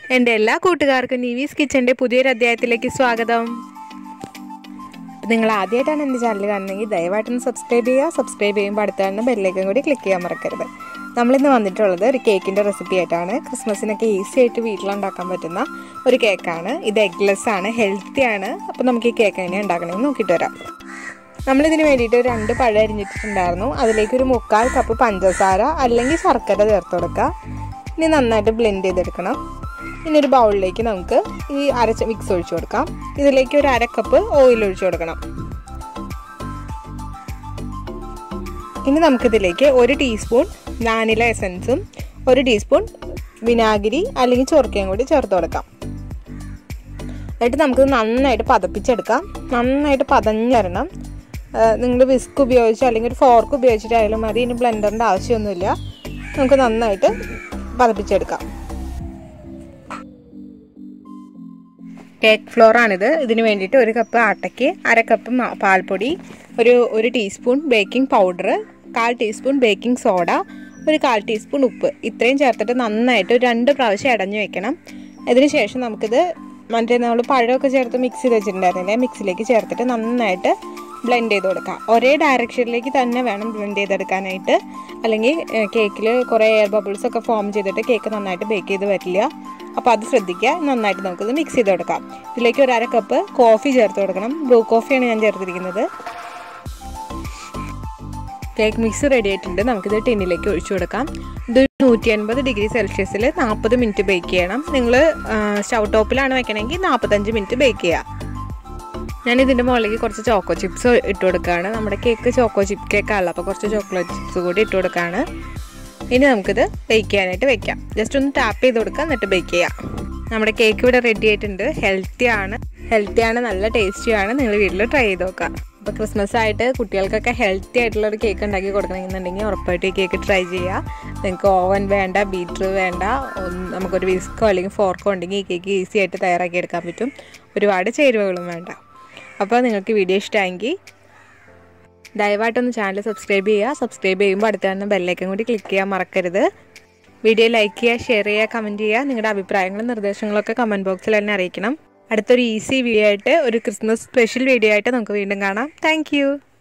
എൻ്റെ എല്ലാ കൂട്ടുകാർക്കും നീവീസ് കിച്ചൻ്റെ പുതിയൊരു അധ്യായത്തിലേക്ക് സ്വാഗതം നിങ്ങൾ ആദ്യമായിട്ടാണ് എൻ്റെ ചാനൽ കാണുന്നതെങ്കിൽ ദയവായിട്ടൊന്ന് സബ്സ്ക്രൈബ് ചെയ്യുക സബ്സ്ക്രൈബ് ചെയ്യുമ്പോൾ അടുത്ത കാണുന്ന ബെല്ലേക്കും കൂടി ക്ലിക്ക് ചെയ്യാൻ മറക്കരുത് നമ്മളിന്ന് വന്നിട്ടുള്ളത് ഒരു കേക്കിൻ്റെ റെസിപ്പി ആയിട്ടാണ് ക്രിസ്മസിനൊക്കെ ഈസി ആയിട്ട് വീട്ടിലുണ്ടാക്കാൻ പറ്റുന്ന ഒരു കേക്കാണ് ഇത് എഗ്ലെസ് ആണ് ഹെൽത്തി ആണ് അപ്പോൾ നമുക്ക് ഈ കേക്ക് എങ്ങനെ ഉണ്ടാക്കണമെന്ന് നോക്കിയിട്ട് വരാം നമ്മളിതിന് വേണ്ടിയിട്ട് ഒരു രണ്ട് പഴം അരിഞ്ഞിട്ടുണ്ടായിരുന്നു അതിലേക്ക് ഒരു മുക്കാൽ കപ്പ് പഞ്ചസാര അല്ലെങ്കിൽ ശർക്കര ചേർത്ത് കൊടുക്കുക ഇനി നന്നായിട്ട് ബ്ലെൻഡ് ചെയ്തെടുക്കണം ഇനി ഒരു ബൗളിലേക്ക് നമുക്ക് ഈ അരച്ച മിക്സ് ഒഴിച്ചു കൊടുക്കാം ഇതിലേക്ക് ഒരു അര കപ്പ് ഓയിൽ ഒഴിച്ചു കൊടുക്കണം ഇനി നമുക്കിതിലേക്ക് ഒരു ടീസ്പൂൺ വാനില എസൻസും ഒരു ടീസ്പൂൺ വിനാഗിരി അല്ലെങ്കിൽ ചൊറുക്കയും കൂടി ചേർത്ത് കൊടുക്കാം എന്നിട്ട് നമുക്ക് നന്നായിട്ട് പതപ്പിച്ചെടുക്കാം നന്നായിട്ട് പതഞ്ഞ് വരണം നിങ്ങൾ വിസ്ക് ഉപയോഗിച്ച് അല്ലെങ്കിൽ ഒരു ഫോർക്ക് ഉപയോഗിച്ചിട്ടായാലും മതി ഇനി ബ്ലെൻഡറിൻ്റെ ആവശ്യമൊന്നുമില്ല നമുക്ക് നന്നായിട്ട് പതപ്പിച്ചെടുക്കാം കേക്ക് ഫ്ലോർ ആണിത് ഇതിന് വേണ്ടിയിട്ട് ഒരു കപ്പ് ആട്ടയ്ക്ക് അര കപ്പ് പാൽപ്പൊടി ഒരു ഒരു ടീസ്പൂൺ ബേക്കിംഗ് പൗഡർ കാൽ ടീസ്പൂൺ ബേക്കിംഗ് സോഡ ഒരു കാൽ ടീസ്പൂൺ ഉപ്പ് ഇത്രയും ചേർത്തിട്ട് നന്നായിട്ട് രണ്ട് പ്രാവശ്യം അടഞ്ഞു വെക്കണം അതിന് ശേഷം നമുക്കിത് മറ്റേ നമ്മൾ പഴമൊക്കെ ചേർത്ത് മിക്സ് ചെയ്ത് വെച്ചിട്ടുണ്ടായിരുന്നില്ലേ മിക്സിലേക്ക് ചേർത്തിട്ട് നന്നായിട്ട് ബ്ലെൻഡ് ചെയ്ത് കൊടുക്കാം ഒരേ ഡയറക്ഷനിലേക്ക് തന്നെ വേണം ബ്ലെൻഡ് ചെയ്തെടുക്കാനായിട്ട് അല്ലെങ്കിൽ കേക്കിൽ കുറേ എയർ ബബിൾസ് ഒക്കെ ഫോം ചെയ്തിട്ട് കേക്ക് നന്നായിട്ട് ബേക്ക് ചെയ്ത് വരില്ല അപ്പോൾ അത് ശ്രദ്ധിക്കുക നന്നായിട്ട് നമുക്കിത് മിക്സ് ചെയ്ത് കൊടുക്കാം ഇതിലേക്ക് ഒരു അര കപ്പ് കോഫി ചേർത്ത് കൊടുക്കണം ബ്ലൂ കോഫിയാണ് ഞാൻ ചേർത്തിരിക്കുന്നത് കേക്ക് മിക്സ് റെഡി ആയിട്ടുണ്ട് നമുക്കിത് ടിന്നിലേക്ക് ഒഴിച്ചു കൊടുക്കാം ഇത് നൂറ്റി അൻപത് ഡിഗ്രി സെൽഷ്യസിൽ നാൽപ്പത് മിനിറ്റ് ബേക്ക് ചെയ്യണം നിങ്ങൾ സ്റ്റൗ ടോപ്പിലാണ് വെക്കണമെങ്കിൽ നാൽപ്പത്തഞ്ച് മിനിറ്റ് ബേക്ക് ചെയ്യുക ഞാൻ ഇതിൻ്റെ മുകളിലേക്ക് കുറച്ച് ചോക്കോ ചിപ്സ് ഇട്ട് കൊടുക്കുകയാണ് നമ്മുടെ കേക്ക് ചോക്കോ ചിപ്പ് കേക്കാണല്ലോ അപ്പോൾ കുറച്ച് ചോക്ലേറ്റ് ചിപ്സ് കൂടി ഇട്ട് കൊടുക്കുകയാണ് ഇനി നമുക്കിത് ബേക്ക് ചെയ്യാനായിട്ട് വെക്കാം ജസ്റ്റ് ഒന്ന് ടാപ്പ് ചെയ്ത് കൊടുക്കുക എന്നിട്ട് ബേക്ക് ചെയ്യാം നമ്മുടെ കേക്ക് ഇവിടെ റെഡി ആയിട്ടുണ്ട് ഹെൽത്തി ആണ് ഹെൽത്തി ആണ് നല്ല ടേസ്റ്റിയാണ് നിങ്ങൾ വീട്ടിൽ ട്രൈ ചെയ്ത് നോക്കാം അപ്പോൾ ക്രിസ്മസ് ആയിട്ട് കുട്ടികൾക്കൊക്കെ ഹെൽത്തി ആയിട്ടുള്ള ഒരു കേക്ക് ഉണ്ടാക്കി കൊടുക്കണമെന്നുണ്ടെങ്കിൽ ഉറപ്പായിട്ട് ഈ കേക്ക് ട്രൈ ചെയ്യുക നിങ്ങൾക്ക് ഓവൻ വേണ്ട ബീറ്റർ വേണ്ട നമുക്കൊരു വിസ്കോ അല്ലെങ്കിൽ ഫോർക്കോ ഉണ്ടെങ്കിൽ ഈ കേക്ക് ഈസി ആയിട്ട് തയ്യാറാക്കി എടുക്കാൻ പറ്റും ഒരുപാട് ചേരുവകളും വേണ്ട അപ്പോൾ നിങ്ങൾക്ക് വീഡിയോ ഇഷ്ടമായെങ്കിൽ ദയവായിട്ടൊന്ന് ചാനൽ സബ്സ്ക്രൈബ് ചെയ്യുക സബ്സ്ക്രൈബ് ചെയ്യുമ്പോൾ അടുത്ത തന്നെ ബെല്ലൈക്കൻ കൂടി ക്ലിക്ക് ചെയ്യാൻ മറക്കരുത് വീഡിയോ ലൈക്ക് ചെയ്യുക ഷെയർ ചെയ്യുക കമൻറ്റ് ചെയ്യുക നിങ്ങളുടെ അഭിപ്രായങ്ങളും നിർദ്ദേശങ്ങളൊക്കെ കമൻറ്റ് ബോക്സിൽ തന്നെ അറിയിക്കണം അടുത്തൊരു ഈസി വീഡിയോ ആയിട്ട് ഒരു ക്രിസ്മസ് സ്പെഷ്യൽ വീഡിയോ ആയിട്ട് നമുക്ക് വീണ്ടും കാണാം താങ്ക്